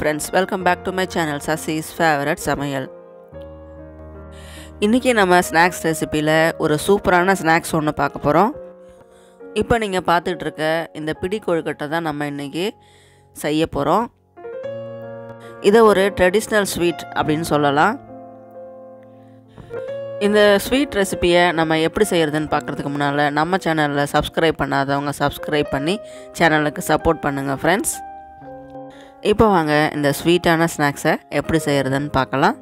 friends welcome back to my channel Sasi's favourite சமையல் இன்றைக்கி நம்ம ஸ்நாக்ஸ் ரெசிப்பியில் ஒரு சூப்பரான ஸ்நாக்ஸ் ஒன்று பார்க்க போகிறோம் இப்போ நீங்கள் பார்த்துட்டு இருக்க இந்த பிடி கொழுக்கட்டை தான் நம்ம இன்றைக்கி செய்ய போகிறோம் இதை ஒரு ட்ரெடிஷ்னல் ஸ்வீட் அப்படின்னு சொல்லலாம் இந்த ஸ்வீட் ரெசிப்பியை நம்ம எப்படி செய்கிறதுன்னு பார்க்குறதுக்கு முன்னால் நம்ம சேனலில் சப்ஸ்கிரைப் பண்ணாதவங்க சப்ஸ்கிரைப் பண்ணி சேனலுக்கு சப்போர்ட் பண்ணுங்கள் ஃப்ரெண்ட்ஸ் இப்போ வாங்க இந்த ஸ்வீட்டான ஸ்நாக்ஸை எப்படி செய்கிறதுன்னு பார்க்கலாம்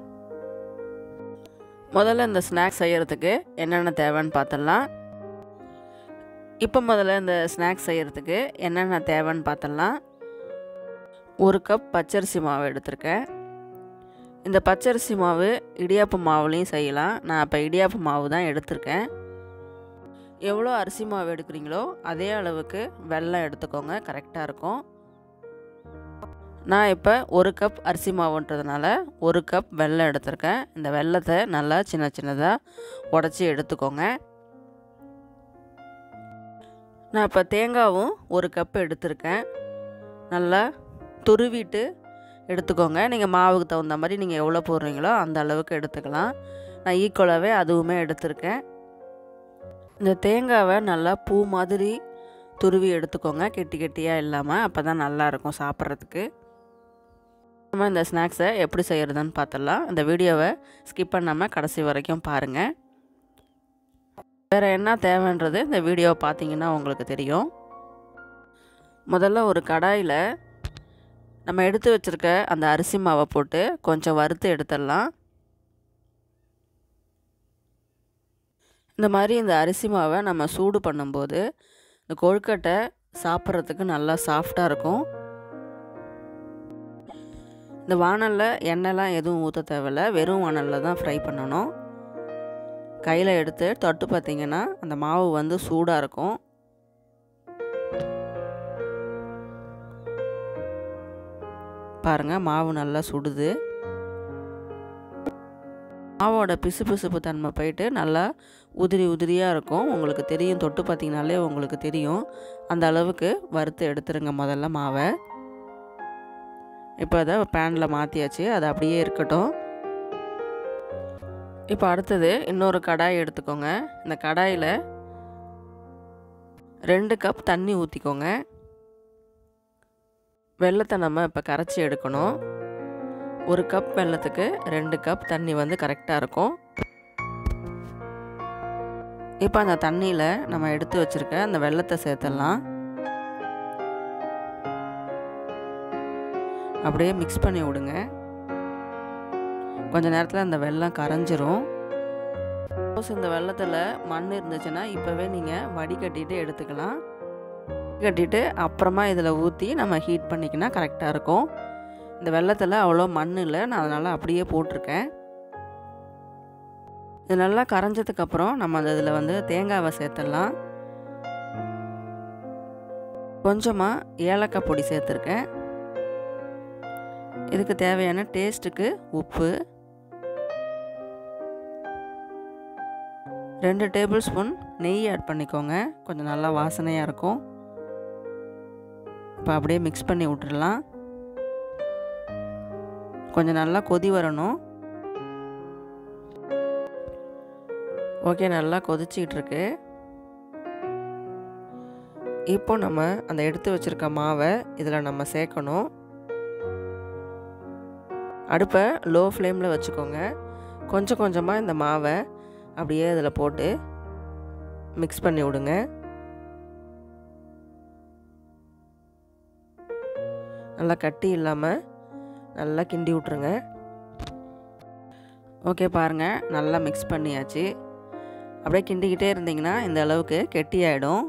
முதல்ல இந்த ஸ்நாக்ஸ் செய்கிறதுக்கு என்னென்ன தேவைன்னு பார்த்துடலாம் இப்போ முதல்ல இந்த ஸ்நாக்ஸ் செய்கிறதுக்கு என்னென்ன தேவைன்னு பார்த்துடலாம் ஒரு கப் பச்சரிசி மாவு எடுத்திருக்கேன் இந்த பச்சரிசி மாவு இடியாப்பு மாவுலேயும் செய்யலாம் நான் இப்போ இடியாப்பு மாவு தான் எடுத்திருக்கேன் எவ்வளோ அரிசி மாவு எடுக்கிறீங்களோ அதே அளவுக்கு வெல்லம் எடுத்துக்கோங்க கரெக்டாக இருக்கும் நான் இப்போ ஒரு கப் அரிசி மாவுன்றதுனால ஒரு கப் வெல்லம் எடுத்திருக்கேன் இந்த வெல்லத்தை நல்லா சின்ன சின்னதாக உடச்சி எடுத்துக்கோங்க நான் இப்போ தேங்காவும் ஒரு கப் எடுத்திருக்கேன் நல்லா துருவிட்டு எடுத்துக்கோங்க நீங்கள் மாவுக்கு தகுந்த மாதிரி நீங்கள் எவ்வளோ போடுறீங்களோ அந்த அளவுக்கு எடுத்துக்கலாம் நான் ஈக்குவலாகவே அதுவுமே எடுத்திருக்கேன் இந்த தேங்காவை நல்லா பூ மாதிரி துருவி எடுத்துக்கோங்க கெட்டி கெட்டியாக இல்லாமல் அப்போ தான் நல்லாயிருக்கும் சாப்பிட்றதுக்கு நம்ம இந்த ஸ்நாக்ஸை எப்படி செய்கிறதுன்னு பார்த்துடலாம் இந்த வீடியோவை ஸ்கிப் பண்ணாமல் கடைசி வரைக்கும் பாருங்கள் வேறு என்ன தேவைன்றது இந்த வீடியோவை பார்த்தீங்கன்னா உங்களுக்கு தெரியும் முதல்ல ஒரு கடாயில் நம்ம எடுத்து வச்சுருக்க அந்த அரிசி மாவை போட்டு கொஞ்சம் வறுத்து எடுத்துடலாம் இந்த மாதிரி இந்த அரிசி மாவை நம்ம சூடு பண்ணும்போது இந்த கொழுக்கட்டை சாப்பிட்றதுக்கு நல்லா சாஃப்டாக இருக்கும் இந்த வானலில் எண்ணெய்லாம் எதுவும் ஊற்ற தேவையில்ல வெறும் வானலில் தான் ஃப்ரை பண்ணணும் கையில் எடுத்து தொட்டு பார்த்திங்கன்னா அந்த மாவு வந்து சூடாக இருக்கும் பாருங்கள் மாவு நல்லா சுடுது மாவோட பிசு பிசுப்பு தன்மை போயிட்டு நல்லா உதிரி உதிரியாக இருக்கும் உங்களுக்கு தெரியும் தொட்டு பார்த்திங்கனாலே உங்களுக்கு தெரியும் அந்த அளவுக்கு வறுத்து எடுத்துருங்க முதல்ல மாவை இப்போ அதை பேனில் மாற்றியாச்சு அது அப்படியே இருக்கட்டும் இப்போ அடுத்தது இன்னொரு கடாய் எடுத்துக்கோங்க இந்த கடாயில் ரெண்டு கப் தண்ணி ஊற்றிக்கோங்க வெள்ளத்தை நம்ம இப்போ கரைச்சி எடுக்கணும் ஒரு கப் வெள்ளத்துக்கு ரெண்டு கப் தண்ணி வந்து கரெக்டாக இருக்கும் இப்போ அந்த தண்ணியில் நம்ம எடுத்து வச்சுருக்க அந்த வெள்ளத்தை சேர்த்துடலாம் அப்படியே மிக்ஸ் பண்ணி விடுங்க கொஞ்ச நேரத்தில் அந்த வெள்ளம் கரைஞ்சிரும் சப்போஸ் இந்த வெள்ளத்தில் மண் இருந்துச்சுன்னா இப்போவே நீங்கள் வடிகட்டிட்டு எடுத்துக்கலாம் கட்டிட்டு அப்புறமா இதில் ஊற்றி நம்ம ஹீட் பண்ணிக்கினா கரெக்டாக இருக்கும் இந்த வெள்ளத்தில் அவ்வளோ மண் இல்லை நான் அதனால் அப்படியே போட்டிருக்கேன் இது நல்லா கரைஞ்சதுக்கப்புறம் நம்ம அந்த இதில் வந்து தேங்காவை சேர்த்துடலாம் கொஞ்சமாக ஏலக்காய் பொடி சேர்த்துருக்கேன் இதுக்கு தேவையான டேஸ்ட்டுக்கு உப்பு ரெண்டு டேபிள் ஸ்பூன் நெய் ஆட் பண்ணிக்கோங்க கொஞ்சம் நல்லா வாசனையாக இருக்கும் இப்போ அப்படியே மிக்ஸ் பண்ணி விட்டுடலாம் கொஞ்சம் நல்லா கொதி வரணும் ஓகே நல்லா கொதிச்சிக்கிட்டு இருக்கு இப்போ நம்ம அந்த எடுத்து வச்சுருக்க மாவை இதில் நம்ம சேர்க்கணும் அடுப்பை லோ ஃப்ளேமில் வச்சுக்கோங்க கொஞ்சம் கொஞ்சமாக இந்த மாவை அப்படியே இதில் போட்டு மிக்ஸ் பண்ணி விடுங்க நல்லா கட்டி இல்லாமல் நல்லா கிண்டி விட்ருங்க ஓகே பாருங்கள் நல்லா மிக்ஸ் பண்ணியாச்சு அப்படியே கிண்டிக்கிட்டே இருந்தீங்கன்னா இந்த அளவுக்கு கெட்டியாயிடும்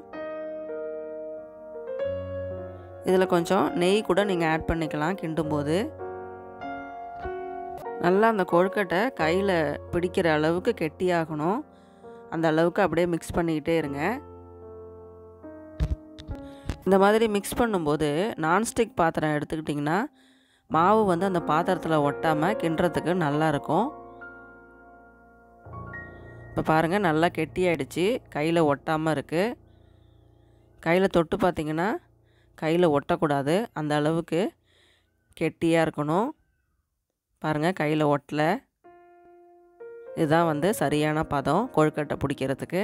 இதில் கொஞ்சம் நெய் கூட நீங்கள் ஆட் பண்ணிக்கலாம் கிண்டும்போது நல்லா அந்த கொழுக்கட்டை கையில் பிடிக்கிற அளவுக்கு கெட்டியாகணும் அந்த அளவுக்கு அப்படியே மிக்ஸ் பண்ணிக்கிட்டே இருங்க இந்த மாதிரி மிக்ஸ் பண்ணும்போது நான்ஸ்டிக் பாத்திரம் எடுத்துக்கிட்டிங்கன்னா மாவு வந்து அந்த பாத்திரத்தில் ஒட்டாமல் கிண்டுறதுக்கு நல்லாயிருக்கும் இப்போ பாருங்கள் நல்லா கெட்டியாயிடுச்சு கையில் ஒட்டாமல் இருக்குது கையில் தொட்டு பார்த்திங்கன்னா கையில் ஒட்டக்கூடாது அந்த அளவுக்கு கெட்டியாக இருக்கணும் பாருங்கள் கையில் ஒட்டலை இதுதான் வந்து சரியான பதம் கொழுக்கட்டை பிடிக்கிறதுக்கு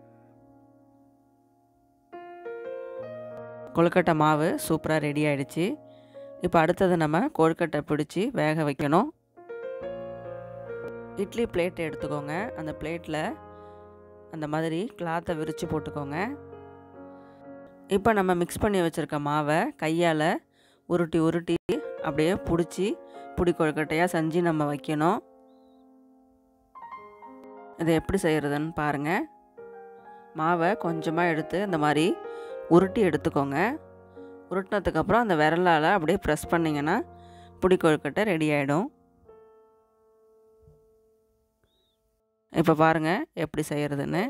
கொழுக்கட்டை மாவு சூப்பராக ரெடி ஆகிடுச்சு இப்போ அடுத்தது நம்ம கொழுக்கட்டை பிடிச்சி வேக வைக்கணும் இட்லி பிளேட் எடுத்துக்கோங்க அந்த பிளேட்டில் அந்த மாதிரி கிளாத்தை விரித்து போட்டுக்கோங்க இப்போ நம்ம மிக்ஸ் பண்ணி வச்சுருக்க மாவை கையால் உருட்டி உருட்டி அப்படியே பிடிச்சி புடி கொழுக்கட்டையாக செஞ்சு நம்ம வைக்கணும் இதை எப்படி செய்கிறதுன்னு பாருங்கள் மாவை கொஞ்சமாக எடுத்து இந்த மாதிரி உருட்டி எடுத்துக்கோங்க உருட்டினதுக்கப்புறம் அந்த விரலால் அப்படியே ப்ரெஸ் பண்ணிங்கன்னா புடி கொழுக்கட்டை ரெடி ஆகிடும் இப்போ பாருங்கள் எப்படி செய்கிறதுன்னு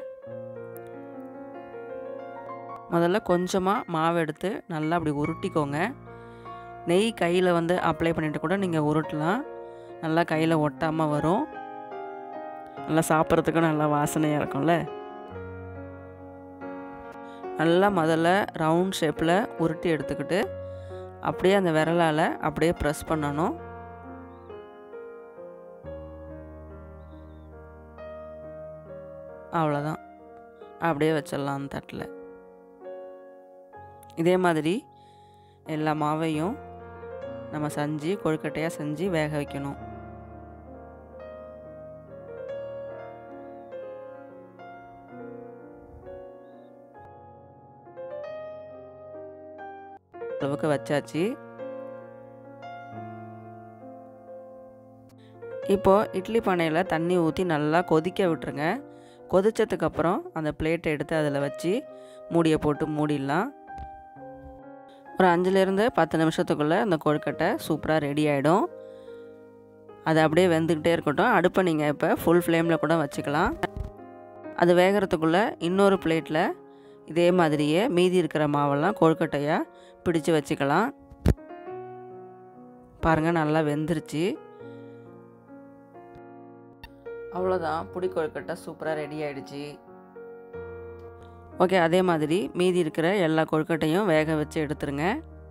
முதல்ல கொஞ்சமாக மாவு எடுத்து நல்லா அப்படி உருட்டிக்கோங்க நெய் கையில் வந்து அப்ளை பண்ணிவிட்டு கூட நீங்கள் உருட்டலாம் நல்லா கையில் ஒட்டாமல் வரும் நல்லா சாப்பிட்றதுக்கும் நல்லா வாசனையாக இருக்கும்ல நல்லா முதல்ல ரவுண்ட் ஷேப்பில் உருட்டி எடுத்துக்கிட்டு அப்படியே அந்த விரலால் அப்படியே ப்ரெஸ் பண்ணணும் அவ்வளோதான் அப்படியே வச்சிடலாம் அந்த தட்டில் இதே மாதிரி எல்லா மாவையும் நம்ம செஞ்சு கொழுக்கட்டையாக செஞ்சு வேக வைக்கணும் அளவுக்கு வச்சாச்சு இப்போது இட்லி பானையில் தண்ணி ஊற்றி நல்லா கொதிக்க விட்டுருங்க கொதித்ததுக்கப்புறம் அந்த பிளேட்டை எடுத்து அதில் வச்சு மூடியை போட்டு மூடிடலாம் ஒரு அஞ்சுலேருந்து பத்து நிமிஷத்துக்குள்ளே அந்த கொழுக்கட்டை சூப்பராக ரெடி ஆகிடும் அது அப்படியே வெந்துக்கிட்டே இருக்கட்டும் அடுப்பை நீங்கள் இப்போ ஃபுல் ஃப்ளேமில் கூட வச்சுக்கலாம் அது வேகிறதுக்குள்ளே இன்னொரு பிளேட்டில் இதே மாதிரியே மீதி இருக்கிற மாவெல்லாம் கொழுக்கட்டையாக பிடிச்சு வச்சுக்கலாம் பாருங்கள் நல்லா வெந்துருச்சு அவ்வளோதான் புடி கொழுக்கட்டை சூப்பராக ரெடி ஆகிடுச்சு ஓகே அதே மாதிரி மீதி இருக்கிற எல்லா கொழுக்கட்டையும் வேக வச்சு எடுத்துருங்க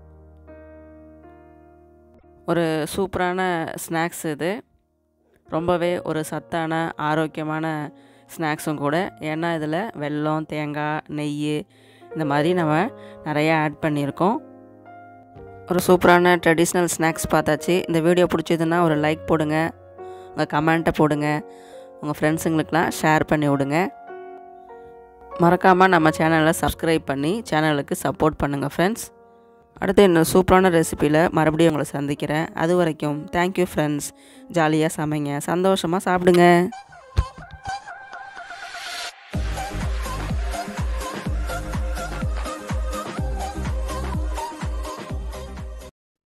ஒரு சூப்பரான ஸ்நாக்ஸ் இது ரொம்பவே ஒரு சத்தான ஆரோக்கியமான ஸ்நாக்ஸும் கூட ஏன்னா இதில் வெல்லம் தேங்காய் நெய் இந்த மாதிரி நம்ம நிறையா ஆட் பண்ணியிருக்கோம் ஒரு சூப்பரான ட்ரெடிஷ்னல் ஸ்நாக்ஸ் பார்த்தாச்சு இந்த வீடியோ பிடிச்சதுன்னா ஒரு லைக் போடுங்க உங்கள் கமெண்ட்டை போடுங்க உங்கள் ஃப்ரெண்ட்ஸுங்களுக்கெலாம் ஷேர் பண்ணி விடுங்க மறக்காமல் நம்ம சேனலை சப்ஸ்கிரைப் பண்ணி சேனலுக்கு சப்போர்ட் பண்ணுங்கள் ஃப்ரெண்ட்ஸ் அடுத்து இன்னும் சூப்பரான ரெசிப்பியில் மறுபடியும் உங்களை சந்திக்கிறேன் அது வரைக்கும் தேங்க்யூ ஃப்ரெண்ட்ஸ் ஜாலியாக சமைங்க சந்தோஷமாக சாப்பிடுங்க